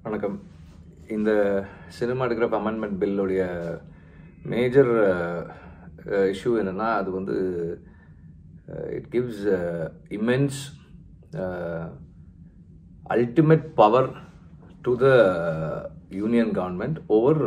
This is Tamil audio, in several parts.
வணக்கம் இந்த சினிமாட்டோகிராஃப் அமெண்ட்மெண்ட் பில்லுடைய மேஜர் இஷ்யூ என்னென்னா அது வந்து it gives immense ultimate power to the union government over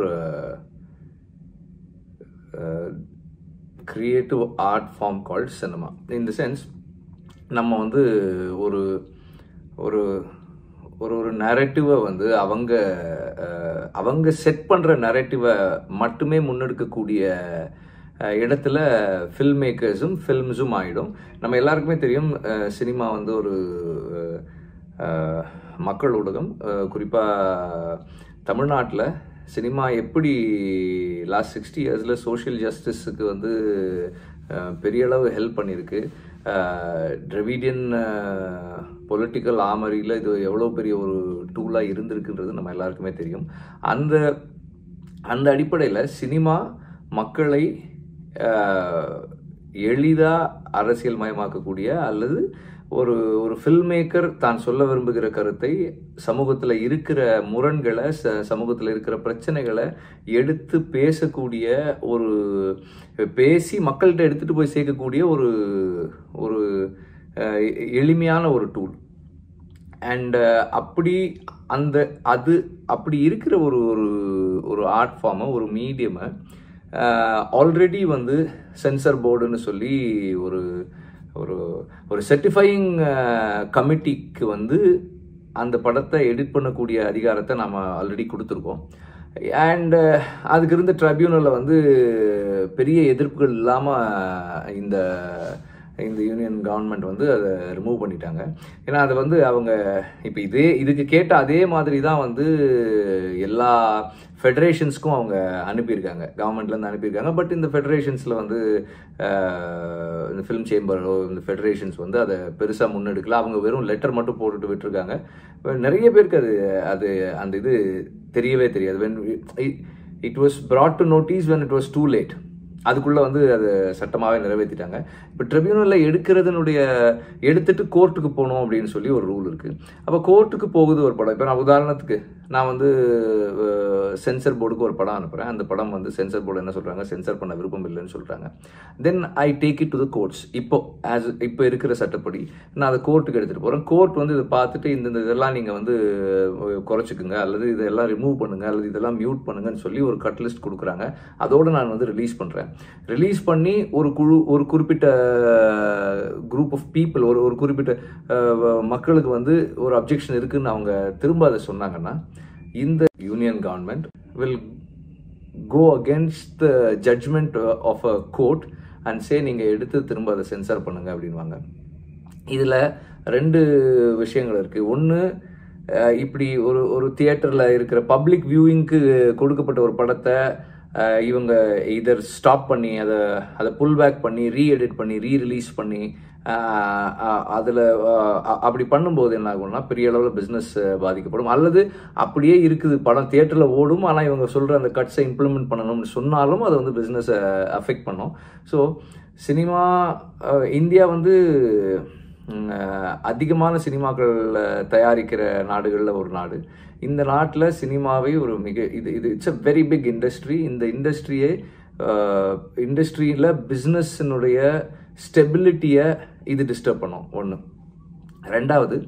creative art form called cinema in the sense நம்ம வந்து ஒரு ஒரு ஒரு ஒரு நரேட்டிவை வந்து அவங்க அஹ், அவங்க செட் பண்ணுற நரேட்டிவை மட்டுமே முன்னெடுக்கக்கூடிய அஹ், இடத்துல ஃபில்ம் மேக்கர்ஸும் ஃபில்ம்ஸும் ஆகிடும் நம்ம எல்லாருக்குமே தெரியும் சினிமா வந்து ஒரு அஹ், மக்கள் ஊடகம் குறிப்பாக தமிழ்நாட்டில் சினிமா எப்படி லாஸ்ட் சிக்ஸ்டி இயர்ஸில் சோஷியல் ஜஸ்டிஸுக்கு வந்து அஹ், பெரிய அளவு ஹெல்ப் பண்ணியிருக்கு ட்ரெவிடியன் பொலிட்டிக்கல் ஆமரியில் இது எவ்வளோ பெரிய ஒரு டூலாக இருந்திருக்குன்றது நம்ம எல்லாருக்குமே தெரியும் அந்த அந்த அடிப்படையில் சினிமா மக்களை எளிதாக அரசியல் மயமாக்கக்கூடிய அல்லது ஒரு ஒரு ஃபில்ம் மேக்கர் தான் சொல்ல விரும்புகிற கருத்தை சமூகத்தில் இருக்கிற முரண்களை ச சமூகத்தில் இருக்கிற பிரச்சனைகளை எடுத்து பேசக்கூடிய ஒரு பேசி மக்கள்கிட்ட எடுத்துகிட்டு போய் சேர்க்கக்கூடிய ஒரு ஒரு அஹ், எ- எளிமையான ஒரு டூல் அண்ட் அப்படி அந்த அது அப்படி இருக்கிற ஒரு ஒரு ஒரு ஆர்ட் ஃபார்மை ஒரு மீடியமை ஆல்ரெடி வந்து சென்சர் போர்டுன்னு சொல்லி ஒரு ஒரு ஒரு செர்டிஃபையிங் கமிட்டிக்கு வந்து அந்த படத்தை எடிட் பண்ணக்கூடிய அதிகாரத்தை நாம் ஆல்ரெடி கொடுத்துருக்கோம் அண்ட் அதுக்கு இருந்த ட்ரைபியூனலில் வந்து பெரிய எதிர்ப்புகள் இல்லாமல் இந்த இந்த யூனியன் கவர்மெண்ட் வந்து அதை ரிமூவ் பண்ணிட்டாங்க ஏன்னா அது வந்து அவங்க இப்போ இதே இதுக்கு கேட்ட அதே மாதிரி தான் வந்து எல்லா ஃபெடரேஷன்ஸ்க்கும் அவங்க அனுப்பியிருக்காங்க கவர்மெண்ட்லேருந்து அனுப்பியிருக்காங்க பட் இந்த ஃபெடரேஷன்ஸில் வந்து அஹ், இந்த ஃபிலிம் சேம்பரோ இந்த ஃபெடரேஷன்ஸ் வந்து அதை பெருசாக முன்னெடுக்கல அவங்க வெறும் லெட்டர் மட்டும் போட்டுட்டு விட்டுருக்காங்க இப்ப நிறைய பேருக்கு அது அது அந்த இது தெரியவே தெரியாது when it was brought to notice when it was too late அதுக்குள்ளே வந்து அது சட்டமாகவே நிறைவேற்றிட்டாங்க இப்போ ட்ரிபியூனலில் எடுக்கிறதுனுடைய எடுத்துட்டு கோர்ட்டுக்கு போகணும் அப்படின்னு சொல்லி ஒரு ரூல் இருக்குது அப்போ கோர்ட்டுக்கு போகுது ஒரு படம் இப்போ நான் உதாரணத்துக்கு நான் வந்து சென்சர் போர்டுக்கு ஒரு படம் அனுப்புகிறேன் அந்த படம் வந்து சென்சர் போர்டு என்ன சொல்கிறாங்க சென்சர் பண்ண விருப்பம் இல்லைன்னு சொல்கிறாங்க then I take it to the courts இப்போ ஆஸ் இப்போ இருக்கிற சட்டப்படி நான் அதை கோர்ட்டுக்கு எடுத்துகிட்டு போகிறேன் கோர்ட் வந்து இதை பார்த்துட்டு இந்த இந்த இதெல்லாம் நீங்கள் வந்து அஹ், குறைச்சிக்குங்க அல்லது இதெல்லாம் ரிமூவ் பண்ணுங்க அல்லது இதெல்லாம் மியூட் பண்ணுங்கன்னு சொல்லி ஒரு கட் லிஸ்ட் கொடுக்குறாங்க அதோட நான் வந்து ரிலீஸ் பண்ணுறேன் ரிலீஸ் பண்ணி ஒரு குழு ஒரு குறிப்பிட்ட குரூப் ஆஃப் பீப்புள் ஒரு ஒரு குறிப்பிட்ட அஹ், மக்களுக்கு வந்து ஒரு அப்ஜெக்ஷன் இருக்குன்னு அவங்க திரும்ப அதை சொன்னாங்கன்னா இந்த union government will go against the judgment of a court and say நீங்கள் எடுத்து திரும்ப அதை சென்சார் பண்ணுங்க அப்படின்வாங்க இதில் ரெண்டு விஷயங்கள் இருக்குது ஒன்று இப்படி ஒரு ஒரு தியேட்டரில் இருக்கிற பப்ளிக் வியூவிங்க்கு கொடுக்கப்பட்ட ஒரு படத்தை அஹ், இவங்க இதர் ஸ்டாப் பண்ணி அதை அதை புல் பேக் பண்ணி ரீ எடிட் பண்ணி ரீ ரிலீஸ் பண்ணி அதில் அப்படி பண்ணும்போது என்ன ஆகும்னா பெரிய அளவில் பிஸ்னஸ் பாதிக்கப்படும் அல்லது அப்படியே இருக்குது படம் தியேட்டரில் ஓடும் ஆனால் இவங்க சொல்கிற அந்த கட்ஸை இம்ப்ளிமெண்ட் பண்ணணும்னு சொன்னாலும் அது வந்து பிஸ்னஸை அஃபெக்ட் பண்ணும் ஸோ சினிமா அஹ், இந்தியா வந்து ம், அஹ், அதிகமான சினிமாக்கள் தயாரிக்கிற நாடுகளில் ஒரு நாடு இந்த நாட்டில் சினிமாவை ஒரு மிக இது இது it's a very big industry இந்த இண்டஸ்ட்ரியே இண்டஸ்ட்ரியில் பிஸ்னஸ்னுடைய ஸ்டெபிலிட்டியை இது டிஸ்டர்ப் பண்ணும் ஒன்று ரெண்டாவது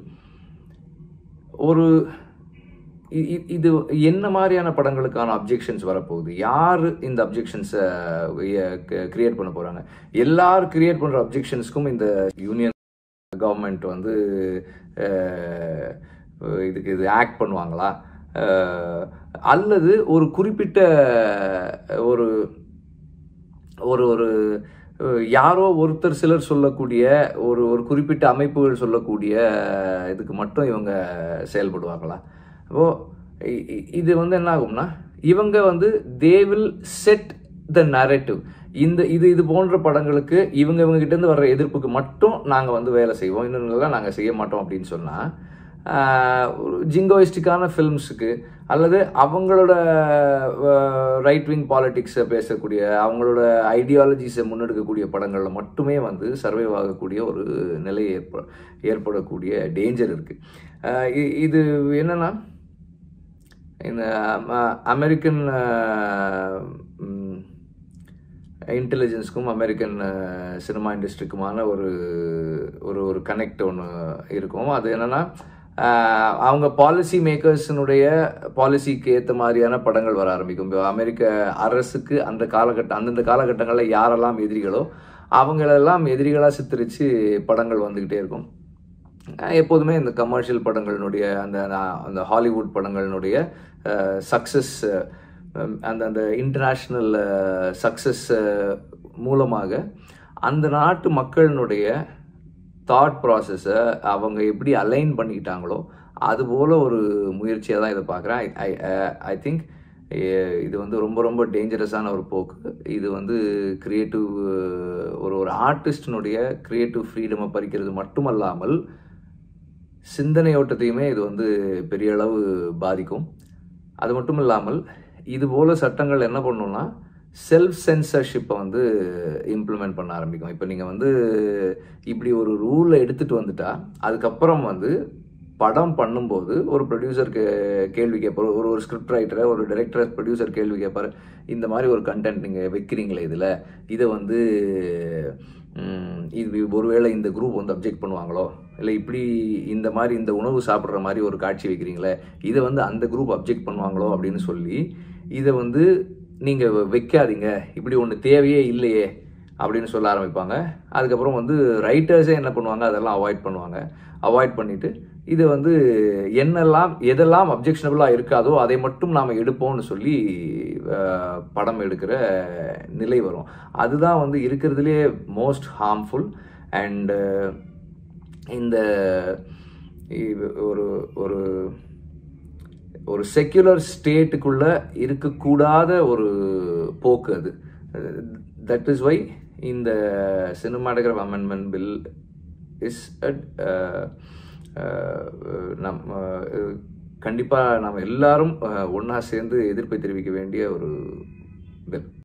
ஒரு இ- இ- இது என்ன மாதிரியான படங்களுக்கான அப்ஜெக்ஷன்ஸ் வரப்போகுது யார் இந்த அப்ஜெக்ஷன்ஸை கிரியேட் பண்ண போகிறாங்க எல்லாரும் கிரியேட் பண்ணுற அப்ஜெக்ஷன்ஸ்க்கும் இந்த யூனியன் கவர்மெண்ட் வந்து அஹ், இதுக்கு இது ஆக்ட் பண்ணுவாங்களா அஹ், அல்லது ஒரு குறிப்பிட்ட ஒரு ஒரு ஒரு அஹ், யாரோ ஒருத்தர் சிலர் சொல்லக்கூடிய ஒரு ஒரு குறிப்பிட்ட அமைப்புகள் சொல்லக்கூடிய இதுக்கு மட்டும் இவங்க செயல்படுவாங்களா அப்போ இ- இ- இது வந்து என்ன ஆகும்னா இவங்க வந்து they will set the narrative இந்த இது இது போன்ற படங்களுக்கு இவங்க இவங்க கிட்ட இருந்து வர்ற எதிர்ப்புக்கு மட்டும் நாங்கள் வந்து வேலை செய்வோம் இன்னொன்றுலாம் நாங்கள் செய்ய மாட்டோம் அப்படின்னு சொன்னால் ஜிங்கோயிஸ்டிக்கான ஃபில்ம்ஸுக்கு அல்லது அவங்களோட ரைட் விங் பாலிடிக்ஸை பேசக்கூடிய அவங்களோட ஐடியாலஜிஸை முன்னெடுக்கக்கூடிய படங்களில் மட்டுமே வந்து சர்வைவ் ஆகக்கூடிய ஒரு நிலை ஏற்ப ஏற்படக்கூடிய டேஞ்சர் இருக்குது இது என்னென்னா இந்த அமெரிக்கன் இன்டெலிஜென்ஸ்க்கும் அமெரிக்கன் சினிமா இண்டஸ்ட்ரிக்குமான ஒரு ஒரு ஒரு கனெக்ட் ஒன்று இருக்கும் அது என்னென்னா அவங்க பாலிசி மேக்கர்ஸினுடைய பாலிசிக்கு ஏற்ற மாதிரியான படங்கள் வர ஆரம்பிக்கும் இப்போ அமெரிக்க அரசுக்கு அந்த காலகட்டம் அந்தந்த காலகட்டங்களில் யாரெல்லாம் எதிரிகளோ அவங்களெல்லாம் எதிரிகளாக சித்தரித்து படங்கள் வந்துக்கிட்டே இருக்கும் எப்போதுமே இந்த கமர்ஷியல் படங்களினுடைய அந்த அந்த ஹாலிவுட் படங்களினுடைய சக்ஸஸ் அந்த அந்த இன்டர்நேஷ்னல் சக்ஸஸ் மூலமாக அந்த நாட்டு மக்களினுடைய தாட் ப்ராசஸை அவங்க எப்படி அலைன் பண்ணிக்கிட்டாங்களோ அதுபோல் ஒரு முயற்சியாக தான் இதை பார்க்குறேன் ஐ ஐ திங்க் இது வந்து ரொம்ப ரொம்ப டேஞ்சரஸான ஒரு போக்கு இது வந்து க்ரியேட்டிவ் ஒரு ஒரு ஆர்டிஸ்டினுடைய க்ரியேட்டிவ் ஃப்ரீடமை பறிக்கிறது மட்டுமல்லாமல் சிந்தனை ஓட்டத்தையுமே இது வந்து பெரிய அளவு பாதிக்கும் அது மட்டும் இல்லாமல் இது போல சட்டங்கள் என்ன பண்ணுன்னா செல்ஃப் சென்சர்ஷிப்பை வந்து இம்ப்ளிமெண்ட் பண்ண ஆரம்பிக்கும் இப்போ நீங்கள் வந்து இப்படி ஒரு ரூலை எடுத்துகிட்டு வந்துட்டா அதுக்கப்புறம் வந்து படம் பண்ணும்போது ஒரு ப்ரொடியூசர் கே கேள்வி கேட்பார் ஒரு ஒரு ஸ்கிரிப்ட் ரைட்டரை ஒரு டைரக்டர் ப்ரொடியூசர் கேள்வி கேட்பார் இந்த மாதிரி ஒரு கண்டென்ட் நீங்கள் வைக்கிறீங்களே இதில் இதை வந்து இது ஒருவேளை இந்த குரூப் வந்து அப்ஜெக்ட் பண்ணுவாங்களோ இல்லை இப்படி இந்த மாதிரி இந்த உணவு சாப்பிட்ற மாதிரி ஒரு காட்சி வைக்கிறீங்களே இதை வந்து அந்த குரூப் அப்ஜெக்ட் பண்ணுவாங்களோ அப்படின்னு சொல்லி இதை வந்து நீங்கள் வைக்காதீங்க இப்படி ஒன்று தேவையே இல்லையே அப்படின்னு சொல்ல ஆரம்பிப்பாங்க அதுக்கப்புறம் வந்து ரைட்டர்ஸே என்ன பண்ணுவாங்க அதெல்லாம் அவாய்ட் பண்ணுவாங்க அவாய்ட் பண்ணிவிட்டு இது வந்து என்னெல்லாம் எதெல்லாம் அப்ஜெக்ஷனபிளாக இருக்காதோ அதை மட்டும் நாம் எடுப்போம்னு சொல்லி படம் எடுக்கிற நிலை வரும் அதுதான் வந்து இருக்கிறதுலே மோஸ்ட் ஹார்ம்ஃபுல் அண்டு இந்த ஒரு ஒரு ஒரு செக்யுலர் ஸ்டேட்டுக்குள்ள இருக்கக்கூடாத ஒரு போக்கு அது தட் இஸ் வை இந்த சினிமாட்டோகிராஃப் அமெண்ட்மெண்ட் பில் இஸ் நம் கண்டிப்பாக நம்ம எல்லாரும் ஒன்றா சேர்ந்து எதிர்ப்பை தெரிவிக்க வேண்டிய ஒரு பில்